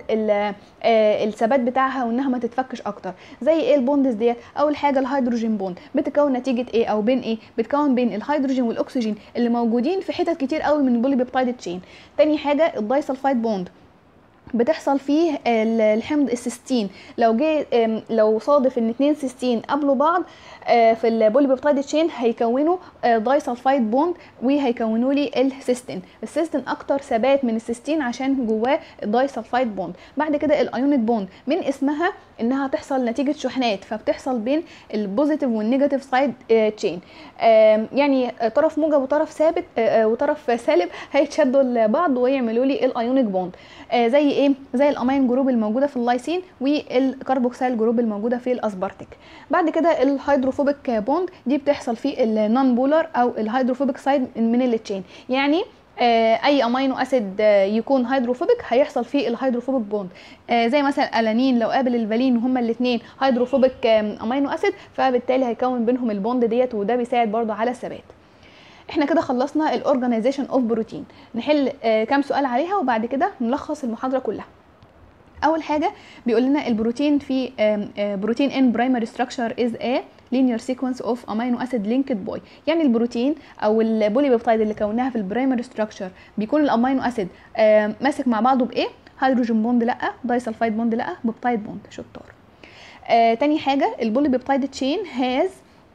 الثبات بتاعها وانها ما تتفكش اكتر زي ايه البوندز ديت اول حاجه الهيدروجين بوند بتتكون نتيجه ايه او بين ايه بتكون بين الهيدروجين والاكسجين اللي موجودين في حتت كتير قوي من البولي بيبتايد تشين تاني حاجه الدايسلفايد بوند بتحصل فيه الحمض السيستين لو جه لو صادف ان اتنين سيستين قابلوا بعض في البولي بيبتايد تشين هيكونوا داي سلفايد بوند وهيكونوا لي السيستين السيستين اكتر ثبات من السيستين عشان جواه الداي سلفايد بوند بعد كده الايونيك بوند من اسمها انها تحصل نتيجه شحنات فبتحصل بين البوزيتيف والنيجاتيف سايد تشين يعني طرف موجب وطرف ثابت وطرف سالب هيتشدوا لبعض ويعملوا لي الايونيك بوند زي ايه زي الامين جروب الموجوده في اللايسين والكربوكسيل جروب الموجوده في الاسبارتيك بعد كده الهيدروفوبيك بوند دي بتحصل في النون بولار او الهيدروفوبيك سايد من التشين يعني اي امينو اسيد يكون هيدروفوبيك هيحصل فيه الهيدروفوبيك بوند زي مثلا الانين لو قابل الفالين وهما الاثنين هيدروفوبيك امينو اسيد فبالتالي هيكون بينهم البوند ديت وده بيساعد برضو على الثبات احنا كده خلصنا الاورجانيزيشن اوف بروتين نحل كام سؤال عليها وبعد كده نلخص المحاضره كلها اول حاجه بيقول لنا البروتين في بروتين ان برايمري ستراكشر از ا linear sequence of amino acid linked by يعني البروتين او البولي بيبتايد اللي كوناها في البرايمري ستراكشر بيكون الامينو اسيد آه ماسك مع بعضه بايه هيدروجين بوند لا دايسلفايد بوند لا بيبتايد بوند شطار آه تاني حاجه البولي بيبتايد تشين هاز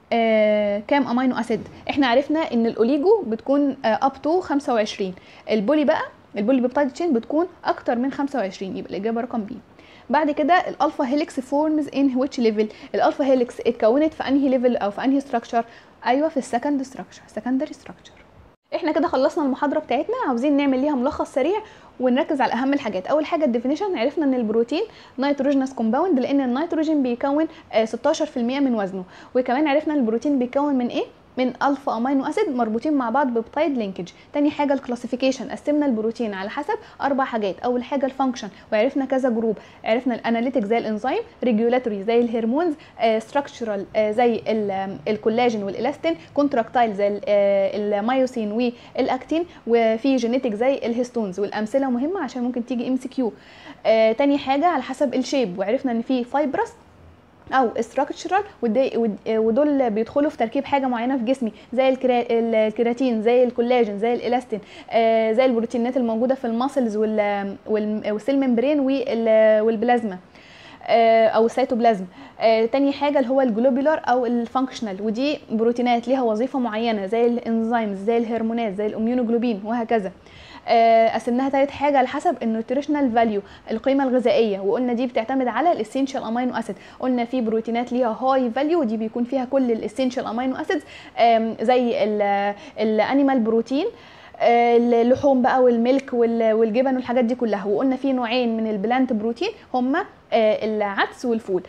آه كام امينو اسيد احنا عرفنا ان الاوليجو بتكون اب تو 25 البولي بقى البولي بيبتايد تشين بتكون اكتر من 25 يبقى الاجابه رقم بي بعد كده الالفا هيليكس فورمز ان ويتش ليفل الالفا هيليكس اتكونت في انهي ليفل او في انهي ستراكشر ايوه في السكند ستراكشر سكندري ستراكشر احنا كده خلصنا المحاضره بتاعتنا عاوزين نعمل ليها ملخص سريع ونركز على اهم الحاجات اول حاجه الديفينيشن عرفنا ان البروتين نيتروجينس كومباوند لان النيتروجين بيكون 16% من وزنه وكمان عرفنا ان البروتين بيكون من ايه من الفا امينو اسيد مربوطين مع بعض ببتايد لينكج تاني حاجه الكلاسيفيكيشن قسمنا البروتين على حسب اربع حاجات اول حاجه الفانكشن وعرفنا كذا جروب عرفنا الاناليتيك زي الانزيم ريجولاتوري زي الهرمونز ستراكشرال آه زي الكولاجين والالاستين كونتراكتايل زي المايوسين والاكتين وفي جينيتيك زي الهيستونز والامثله مهمه عشان ممكن تيجي ام سي كيو تاني حاجه على حسب الشيب وعرفنا ان في فايبرس او استراكشرال ودول بيدخلوا في تركيب حاجه معينه في جسمي زي الكرا... الكيراتين زي الكولاجين زي الالاستين آه زي البروتينات الموجوده في الماسلز وال... والسيل ممبرين والبلازما آه او السيتوبلازم آه تاني حاجه اللي هو الجلوبولار او الفانكشنال ودي بروتينات ليها وظيفه معينه زي الانزيمز زي الهرمونات زي الاميونوجلوبين وهكذا قسمناها تالت حاجه على حسب النيوتريشنال فاليو القيمه الغذائيه وقلنا دي بتعتمد على الاسينشال امينو اسيد قلنا في بروتينات ليها هاي فاليو ودي بيكون فيها كل الاسينشال امينو اسيدز زي الانيمال بروتين اللحوم بقى والملك والجبن والحاجات دي كلها وقلنا في نوعين من البلانت بروتين هما العدس والفول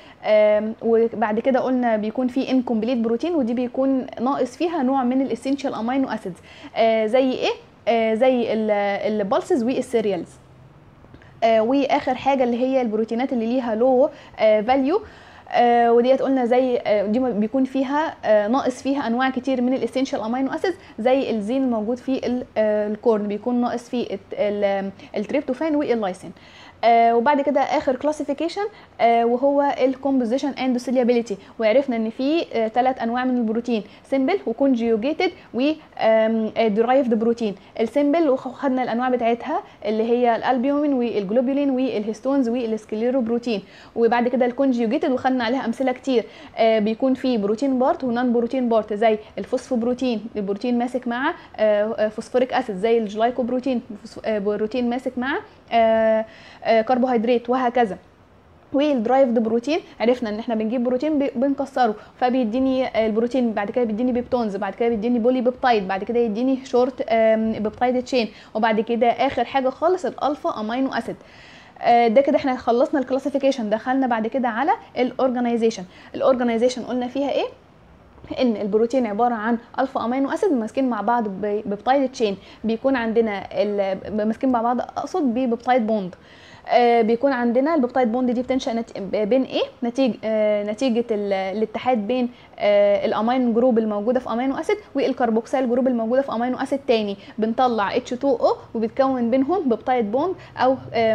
وبعد كده قلنا بيكون في انكمبليت بروتين ودي بيكون ناقص فيها نوع من الاسينشال امينو اسيدز زي ايه آه زي البلسز والسيريالز آه واخر حاجه اللي هي البروتينات اللي ليها لو فاليو آه وديت قلنا زي دي بيكون فيها ناقص فيها انواع كتير من الاسينشال امينو اسيدز زي الزين الموجود في الكورن بيكون ناقص فيه التريبتوفان واللايسين آه وبعد كده اخر كلاسيفيكيشن آه وهو الكومبوزيشن اند سيليابيليتي وعرفنا ان في ثلاث آه انواع من البروتين سيمبل وكونجيوجيتد ودرايفد بروتين السيمبل وخدنا الانواع بتاعتها اللي هي الالبيومين والجلوبولين والهيستونز والسكليرو بروتين وبعد كده الكونجيوجيتد وخدنا عليها امثله كتير آه بيكون في بروتين بارت ونون بروتين بارت زي الفوسفوبروتين البروتين ماسك مع آه فوسفوريك اسيد زي الجلايكوبروتين آه بروتين ماسك مع آه كربوهيدرات وهكذا والدرايفد بروتين عرفنا ان احنا بنجيب بروتين بنكسره فبيديني البروتين بعد كده بيديني بيبتونز بعد كده بيديني بولي بيبتايد بعد كده يديني شورت بيبتايد تشين وبعد كده اخر حاجه خالص الالفا امينو اسيد ده كده احنا خلصنا الكلاسيفيكيشن دخلنا بعد كده على الاورجنايزيشن الاورجنايزيشن قلنا فيها ايه ان البروتين عباره عن الفا امينو اسيد ماسكين مع بعض ببتايد تشين بيكون عندنا ماسكين مع بعض اقصد ببتايد بوند آه بيكون عندنا البيبتايد بوند دي بتنشا نت... بين ايه نتيجه آه نتيجه الاتحاد بين آه الامينو جروب الموجوده في امينو اسيد والكربوكسيل جروب الموجوده في امينو اسيد تاني بنطلع H2O وبتكون بينهم بيبتايد بوند او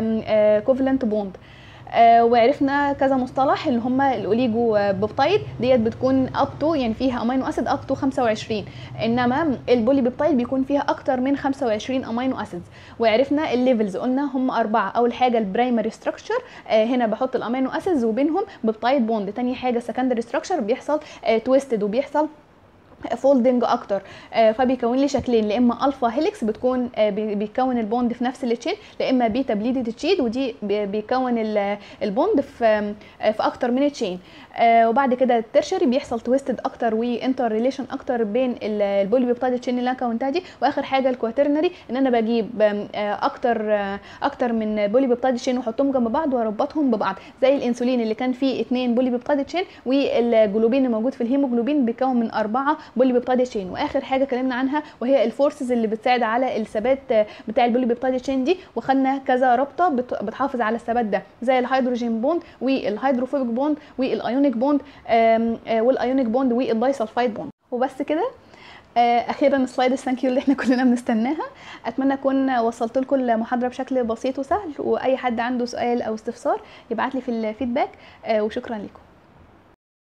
كوفلنت بوند آه وعرفنا كذا مصطلح اللي هم الاوليجو بيبتايد ديت بتكون اب تو يعني فيها امينو اسيد اب تو 25 انما البولي بيبتايد بيكون فيها اكتر من 25 امينو اسيدز وعرفنا الليفلز قلنا هم اربعه اول حاجه البرايمري ستراكشر آه هنا بحط الامينو اسيدز وبينهم بيبتايد بوند تاني حاجه سكندري ستراكشر بيحصل آه تويستد وبيحصل فولدنج اكتر آه فبيكون لي شكلين لا اما الفا هيليكس بتكون آه بيكون البوند في نفس التشين لا اما بيتا بليدد تشين ودي بيكون البوند في في اكتر من تشين آه وبعد كده الترشري بيحصل تويستد اكتر وانتر ريليشن اكتر بين البولي بيبتايد تشين اللي انا كونتها دي واخر حاجه الكواترنري ان انا بجيب اكتر اكتر من بولي بيبتايد تشين واحطهم جنب بعض واربطهم ببعض زي الانسولين اللي كان فيه اثنين بولي بيبتايد تشين والجلوبين الموجود في الهيموجلوبين بيكون من اربعه بولي بيبتايد تشين واخر حاجه اتكلمنا عنها وهي الفورسز اللي بتساعد على الثبات بتاع البولي بيبتايد تشين دي وخدنا كذا رابطه بتحافظ على الثبات ده زي الهيدروجين بوند والهيدروفوبيك بوند والايونيك بوند والايونيك بوند والدايسلفايد بوند وبس كده اخيرا السلايد الثانك يو اللي احنا كلنا بنستناها اتمنى اكون وصلت لكم المحاضره بشكل بسيط وسهل واي حد عنده سؤال او استفسار يبعت لي في الفيدباك وشكرا لكم